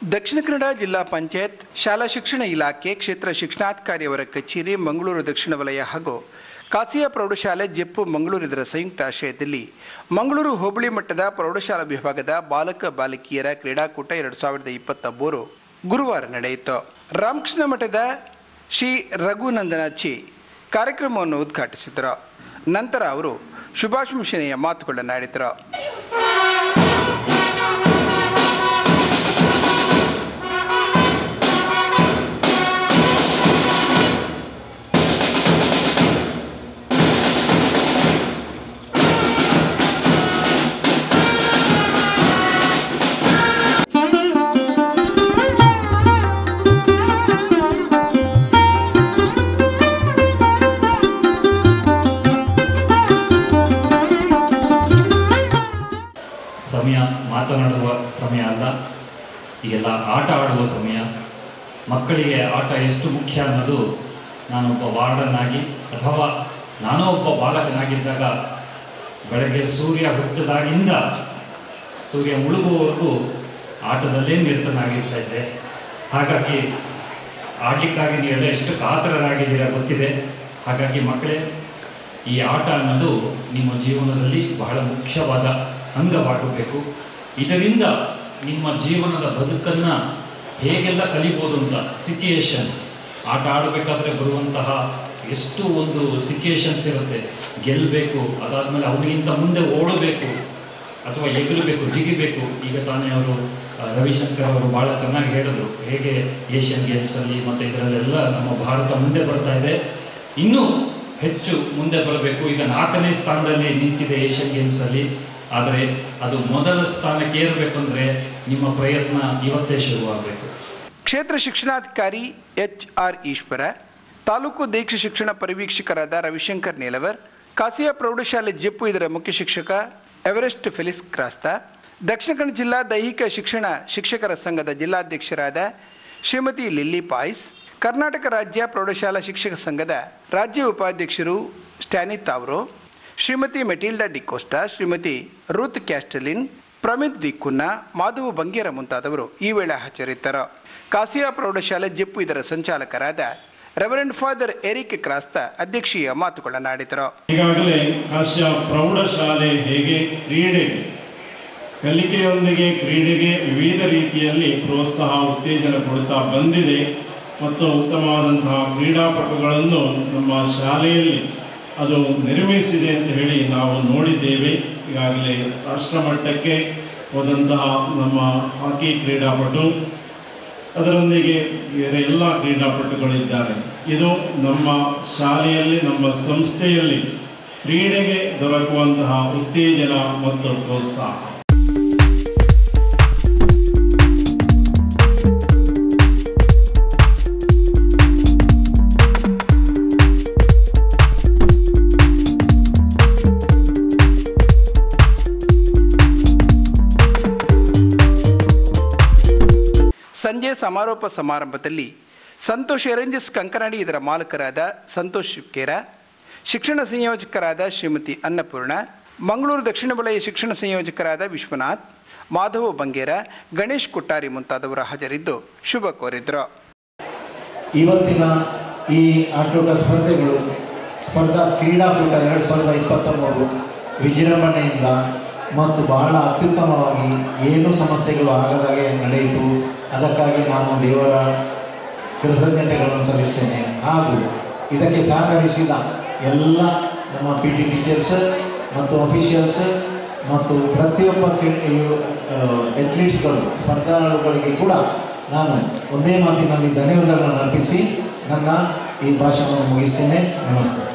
ದಕ್ಷಿಣ ಕನ್ನಡ ಜಿಲ್ಲಾ ಪಂಚಾಯತ್ ಶಾಲಾ ಶಿಕ್ಷಣ ಇಲಾಖೆ ಕ್ಷೇತ್ರ ಶಿಕ್ಷಣಾಧಿಕಾರಿಯವರ ಕಚೇರಿ ಮಂಗಳೂರು ದಕ್ಷಿಣ ವಲಯ ಹಾಗೂ ಕಾಸಿಯಾ ಪ್ರೌಢಶಾಲೆ ಜೆಪ್ಪು ಮಂಗಳೂರು ಇದರ ಸಂಯುಕ್ತ ಆಶ್ರಯದಲ್ಲಿ ಮಂಗಳೂರು ಹೋಬಳಿ ಮಟ್ಟದ ಪ್ರೌಢಶಾಲಾ ವಿಭಾಗದ ಬಾಲಕ ಬಾಲಕಿಯರ ಕ್ರೀಡಾಕೂಟ ಎರಡು ಸಾವಿರದ ಇಪ್ಪತ್ತ ಮೂರು ಗುರುವಾರ ನಡೆಯಿತು ರಾಮಕೃಷ್ಣ ಮಠದ ಶ್ರೀ ರಘುನಂದನಾಚಿ ಕಾರ್ಯಕ್ರಮವನ್ನು ಉದ್ಘಾಟಿಸಿದರು ನಂತರ ಅವರು ಶುಭಾಶಂಸನೆಯ ಮಾತುಗಳನ್ನಾಡಿದರು ಸಮಯ ಮಾತನಾಡುವ ಸಮಯ ಅಲ್ಲ ಈಗೆಲ್ಲ ಆಟ ಆಡುವ ಸಮಯ ಮಕ್ಕಳಿಗೆ ಆಟ ಎಷ್ಟು ಮುಖ್ಯ ಅನ್ನೋದು ನಾನೊಬ್ಬ ವಾರ್ಡನ್ ಆಗಿ ಅಥವಾ ನಾನೋ ಒಬ್ಬ ಬಾಲಕನಾಗಿದ್ದಾಗ ಬೆಳಗ್ಗೆ ಸೂರ್ಯ ಹುಟ್ಟಿದಾಗಿಂದ ಸೂರ್ಯ ಮುಳುಗುವವರೆಗೂ ಆಟದಲ್ಲೇ ನಿರತನಾಗಿರ್ತಾ ಇದ್ದೆ ಹಾಗಾಗಿ ಆಡಲಿಕ್ಕಾಗಿ ನೀವೆಲ್ಲ ಎಷ್ಟು ಕಾತರರಾಗಿದ್ದೀರಾ ಗೊತ್ತಿದೆ ಹಾಗಾಗಿ ಮಕ್ಕಳೇ ಈ ಆಟ ಅನ್ನೋದು ನಿಮ್ಮ ಜೀವನದಲ್ಲಿ ಬಹಳ ಮುಖ್ಯವಾದ ಅಂಗವಾಗಬೇಕು ಇದರಿಂದ ನಿಮ್ಮ ಜೀವನದ ಬದುಕನ್ನು ಹೇಗೆಲ್ಲ ಕಲಿಬೋದು ಅಂತ ಸಿಚುಯೇಷನ್ ಆಟ ಆಡಬೇಕಾದ್ರೆ ಬರುವಂತಹ ಎಷ್ಟು ಒಂದು ಸಿಚುಯೇಷನ್ಸ್ ಇರುತ್ತೆ ಗೆಲ್ಲಬೇಕು ಅದಾದಮೇಲೆ ಅವನಿಗಿಂತ ಮುಂದೆ ಓಡಬೇಕು ಅಥವಾ ಎಗರಬೇಕು ಜಿಗಿಬೇಕು ಈಗ ತಾನೇ ಅವರು ಆ, ರವಿಶಂಕರ್ ಅವರು ಭಾಳ ಚೆನ್ನಾಗಿ ಹೇಳಿದ್ರು ಹೇಗೆ ಏಷ್ಯನ್ ಗೇಮ್ಸಲ್ಲಿ ಮತ್ತು ಇದರಲ್ಲೆಲ್ಲ ನಮ್ಮ ಭಾರತ ಮುಂದೆ ಬರ್ತಾ ಇದೆ ಇನ್ನೂ ಹೆಚ್ಚು ಮುಂದೆ ಬರಬೇಕು ಈಗ ನಾಲ್ಕನೇ ಸ್ಥಾನದಲ್ಲಿ ನಿಂತಿದೆ ಏಷ್ಯನ್ ಗೇಮ್ಸಲ್ಲಿ ಆದರೆ ಅದು ಮೊದಲ ಸ್ಥಾನಕ್ಕೆ ಏರಬೇಕು ಅಂದರೆ ನಿಮ್ಮ ಪ್ರಯತ್ನ ಇವತ್ತೇ ಶುರುವಾಗಬೇಕು ಕ್ಷೇತ್ರ ಶಿಕ್ಷಣಾಧಿಕಾರಿ ಎಚ್ ಆರ್ ಈಶ್ವರ ತಾಲೂಕು ದೀಕ್ಷ ಶಿಕ್ಷಣ ಪರಿವೀಕ್ಷಕರಾದ ರವಿಶಂಕರ್ ನೀಲವರ್ ಕಾಸಿಯಾ ಪ್ರೌಢಶಾಲೆ ಜೆಪ್ಪು ಇದರ ಮುಖ್ಯ ಶಿಕ್ಷಕ ಎವರೆಸ್ಟ್ ಫೆಲಿಸ್ ಕ್ರಾಸ್ತ ದಕ್ಷಿಣ ಕನ್ನಡ ಜಿಲ್ಲಾ ದೈಹಿಕ ಶಿಕ್ಷಣ ಶಿಕ್ಷಕರ ಸಂಘದ ಜಿಲ್ಲಾಧ್ಯಕ್ಷರಾದ ಶ್ರೀಮತಿ ಲಿಲ್ಲಿ ಪಾಯ್ಸ್ ಕರ್ನಾಟಕ ರಾಜ್ಯ ಪ್ರೌಢಶಾಲಾ ಶಿಕ್ಷಕ ಸಂಘದ ರಾಜ್ಯ ಉಪಾಧ್ಯಕ್ಷರು ಸ್ಟ್ಯಾನಿ ತಾವ್ರೋ ಶ್ರೀಮತಿ ಮೆಟಿಲ್ಡಾ ಡಿಕೋಸ್ಟಾ ಶ್ರೀಮತಿ ರೂತ್ ಕ್ಯಾಸ್ಟಲಿನ್ ಪ್ರಮಿತ್ ಡಿ ಕುನ್ನ ಮಾಧವ ಬಂಗೇರ ಮುಂತಾದವರು ಈ ವೇಳೆ ಹಾಜರಿದ್ದರು ಕಾಸಿಯಾ ಪ್ರೌಢಶಾಲೆ ಜೆಪ್ಪು ಇದರ ಸಂಚಾಲಕರಾದ ರೆವರೆಂಡ್ ಫಾದರ್ ಎರಿಕ್ ಕ್ರಾಸ್ತ ಅಧ್ಯಕ್ಷೀಯ ಮಾತುಗಳನ್ನಾಡಿದರು ಈಗಾಗಲೇ ಕಾಶ್ಯ ಪ್ರೌಢಶಾಲೆ ಹೇಗೆ ಕ್ರೀಡೆ ಕಲಿಕೆಯೊಂದಿಗೆ ಕ್ರೀಡೆಗೆ ವಿವಿಧ ರೀತಿಯಲ್ಲಿ ಪ್ರೋತ್ಸಾಹ ಉತ್ತೇಜನ ಕೊಡ್ತಾ ಬಂದಿದೆ ಮತ್ತು ಉತ್ತಮವಾದಂತಹ ಕ್ರೀಡಾಪಟುಗಳನ್ನು ನಮ್ಮ ಶಾಲೆಯಲ್ಲಿ ಅದು ನಿರ್ಮಿಸಿದೆ ಅಂತ ಹೇಳಿ ನಾವು ನೋಡಿದ್ದೇವೆ ಈಗಾಗಲೇ ರಾಷ್ಟ್ರಮಟ್ಟಕ್ಕೆ ಹೋದಂತಹ ನಮ್ಮ ಹಾಕಿ ಕ್ರೀಡಾಪಟು ಅದರೊಂದಿಗೆ ಬೇರೆ ಎಲ್ಲ ಕ್ರೀಡಾಪಟುಗಳಿದ್ದಾರೆ ಇದು ನಮ್ಮ ಶಾಲೆಯಲ್ಲಿ ನಮ್ಮ ಸಂಸ್ಥೆಯಲ್ಲಿ ಕ್ರೀಡೆಗೆ ದೊರಕುವಂತಹ ಉತ್ತೇಜನ ಮತ್ತು ಪ್ರೋತ್ಸಾಹ ಸಂಜೆ ಸಮಾರೋಪ ಸಮಾರಂಭದಲ್ಲಿ ಸಂತೋಷ್ ಎರಂಜಸ್ ಕಂಕನಾಡಿ ಇದರ ಮಾಲಕರಾದ ಸಂತೋಷ್ ಶಿವ್ಕೇರ ಶಿಕ್ಷಣ ಸಂಯೋಜಕರಾದ ಶ್ರೀಮತಿ ಅನ್ನಪೂರ್ಣ ಮಂಗಳೂರು ದಕ್ಷಿಣ ವಲಯ ಶಿಕ್ಷಣ ಸಂಯೋಜಕರಾದ ವಿಶ್ವನಾಥ್ ಮಾಧವ ಬಂಗೇರ ಗಣೇಶ್ ಕುಟ್ಟಾರಿ ಮುಂತಾದವರು ಹಾಜರಿದ್ದು ಶುಭ ಕೋರಿದ್ರು ಇವತ್ತಿನ ಈ ಆಟೋಟ ಸ್ಪರ್ಧೆಗಳು ಸ್ಪರ್ಧಾ ಕ್ರೀಡಾಕೂಟ ಎರಡು ಸಾವಿರದ ಇಪ್ಪತ್ತ ಮೂರು ವಿಜೃಂಭಣೆಯಿಂದ ಮತ್ತು ಬಹಳ ಅತ್ಯುತ್ತಮವಾಗಿ ಏನೂ ಸಮಸ್ಯೆಗಳು ಆಗದಾಗೆ ನಡೆಯಿತು ಅದಕ್ಕಾಗಿ ನಾನು ದೇವರ ಕೃತಜ್ಞತೆಗಳನ್ನು ಸಲ್ಲಿಸ್ತೇನೆ ಹಾಗೂ ಇದಕ್ಕೆ ಸಹಕರಿಸಿದ ಎಲ್ಲ ನಮ್ಮ ಪಿ ಟಿ ಟೀಚರ್ಸ್ ಮತ್ತು ಅಫಿಷಿಯಲ್ಸ್ ಮತ್ತು ಪ್ರತಿಯೊಬ್ಬ ಎಥ್ಲೀಟ್ಸ್ಗಳು ಸ್ಪರ್ಧಾಳುಗಳಿಗೆ ಕೂಡ ನಾನು ಒಂದೇ ಮಾತಿನಲ್ಲಿ ಧನ್ಯವಾದಗಳನ್ನು ಅರ್ಪಿಸಿ ನನ್ನ ಈ ಭಾಷಣವನ್ನು ಮುಗಿಸ್ತೇನೆ ನಮಸ್ತೆ